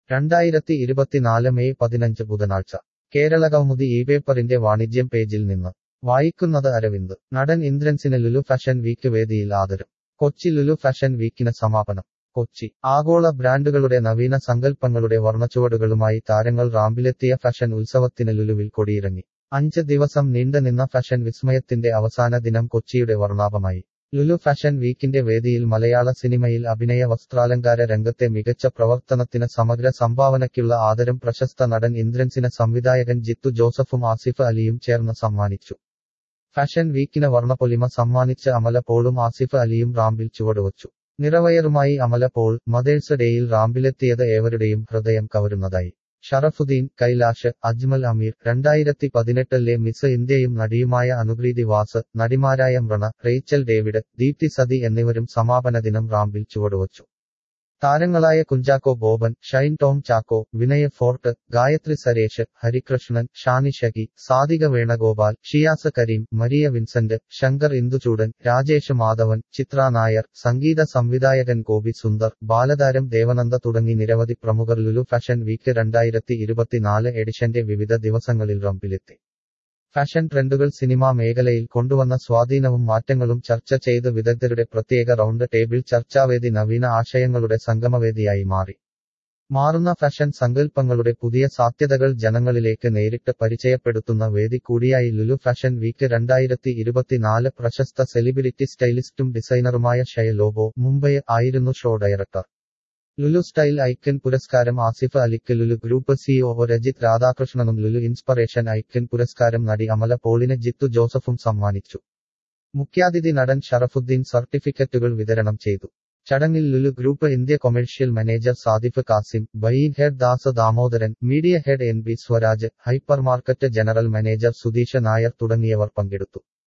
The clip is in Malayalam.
രണ്ടായിരത്തി ഇരുപത്തിനാല് മെയ് പതിനഞ്ച് ബുധനാഴ്ച കേരള കൗമുദി ഈ പേപ്പറിന്റെ വാണിജ്യം പേജിൽ നിന്ന് വായിക്കുന്നത് അരവിന്ദ് നടൻ ഇന്ദ്രൻസിന് ലുലു ഫാഷൻ വീക്ക് വേദിയിൽ ആദരം കൊച്ചി ലുലു ഫാഷൻ വീക്കിന് സമാപനം കൊച്ചി ആഗോള ബ്രാൻഡുകളുടെ നവീന സങ്കല്പങ്ങളുടെ വർണ്ണച്ചുവടുകളുമായി താരങ്ങൾ റാമ്പിലെത്തിയ ഫാഷൻ ഉത്സവത്തിന് ലുലുവിൽ കൊടിയിറങ്ങി അഞ്ച് ദിവസം നീണ്ടുനിന്ന ഫാഷൻ വിസ്മയത്തിന്റെ അവസാന ദിനം കൊച്ചിയുടെ വർണ്ണാഭമായി ലുലു ഫാഷൻ വീക്കിന്റെ വേദിയിൽ മലയാള സിനിമയിൽ അഭിനയ വസ്ത്രാലങ്കാര രംഗത്തെ മികച്ച പ്രവർത്തനത്തിന് സമഗ്ര സംഭാവനയ്ക്കുള്ള ആദരം പ്രശസ്ത നടൻ ഇന്ദ്രൻസിന് സംവിധായകൻ ജിത്തു ജോസഫും ആസിഫ് അലിയും ചേർന്ന് സമ്മാനിച്ചു ഫാഷൻ വീക്കിന് വർണ്ണപ്പൊലിമ സമ്മാനിച്ച അമല പോളും ആസിഫ് അലിയും റാമ്പിൽ ചുവടുവച്ചു നിറവയറുമായി അമല പോൾ മദേഴ്സ് ഡേയിൽ റാമ്പിലെത്തിയത് ഏവരുടെയും ഹൃദയം കവരുന്നതായി ഷറഫുദ്ദീൻ കൈലാഷ് അജ്മൽ അമീർ രണ്ടായിരത്തി പതിനെട്ടിലെ മിസ് ഇന്ത്യയും നടിയുമായ അനുപ്രീതി വാസ് നടിമാരായ മൃണ റേച്ചൽ ഡേവിഡ് ദീപ്തി സതി എന്നിവരും സമാപന ദിനം റാമ്പിൽ ചുവടുവച്ചു താരങ്ങളായ കുഞ്ചാക്കോ ബോബൻ ഷൈൻ ടോം ചാക്കോ വിനയ് ഫോർട്ട് ഗായത്രി സരേഷ് ഹരികൃഷ്ണൻ ഷാനി ഷകി സാദിക വേണഗോപാൽ ഷിയാസ് കരീം മരിയ വിൻസെന്റ് ശങ്കർ ഇന്ദുചൂടൻ രാജേഷ് മാധവൻ ചിത്ര നായർ സംഗീത സംവിധായകൻ ഗോപി സുന്ദർ ബാലതാരം ദേവനന്ദ തുടങ്ങി നിരവധി പ്രമുഖർ ലുലു ഫാഷൻ വീക്ക് രണ്ടായിരത്തി ഇരുപത്തിനാല് എഡിഷന്റെ വിവിധ ദിവസങ്ങളിൽ റമ്പിലെത്തി ഫാഷൻ ട്രെൻഡുകൾ സിനിമാ മേഖലയിൽ കൊണ്ടുവന്ന സ്വാധീനവും മാറ്റങ്ങളും ചർച്ച ചെയ്ത് വിദഗ്ധരുടെ പ്രത്യേക റൗണ്ട് ടേബിൾ ചർച്ചാവേദി നവീന ആശയങ്ങളുടെ സംഗമവേദിയായി മാറി മാറുന്ന ഫാഷൻ സങ്കല്പങ്ങളുടെ പുതിയ സാധ്യതകൾ ജനങ്ങളിലേക്ക് നേരിട്ട് പരിചയപ്പെടുത്തുന്ന വേദി കൂടിയായി ലുലു ഫാഷൻ വീക്ക് രണ്ടായിരത്തി ഇരുപത്തിനാല് പ്രശസ്ത സെലിബ്രിറ്റി സ്റ്റൈലിസ്റ്റും ഡിസൈനറുമായ ഷയ ലോബോ മുംബൈ ആയിരുന്നു show director Lulu style icon പുരസ്കാരം ആസിഫ് അലിക്ക് ലുലു ഗ്രൂപ്പ് സിഒ രജിത് രാധാകൃഷ്ണനും ലുലു ഇൻസ്പറേഷൻ ഐക്കൺ പുരസ്കാരം നടി അമല പോളിന് ജിത്തു ജോസഫും സമ്മാനിച്ചു മുഖ്യാതിഥി നടൻ ഷറഫുദ്ദീൻ സർട്ടിഫിക്കറ്റുകൾ വിതരണം ചെയ്തു ചടങ്ങിൽ Lulu group India commercial manager Sadif Kasim buying head Das Damodaran media head N B Swaraj hypermarket general manager Sudheesh Nair തുടങ്ങിയവർ പങ്കെടുത്തു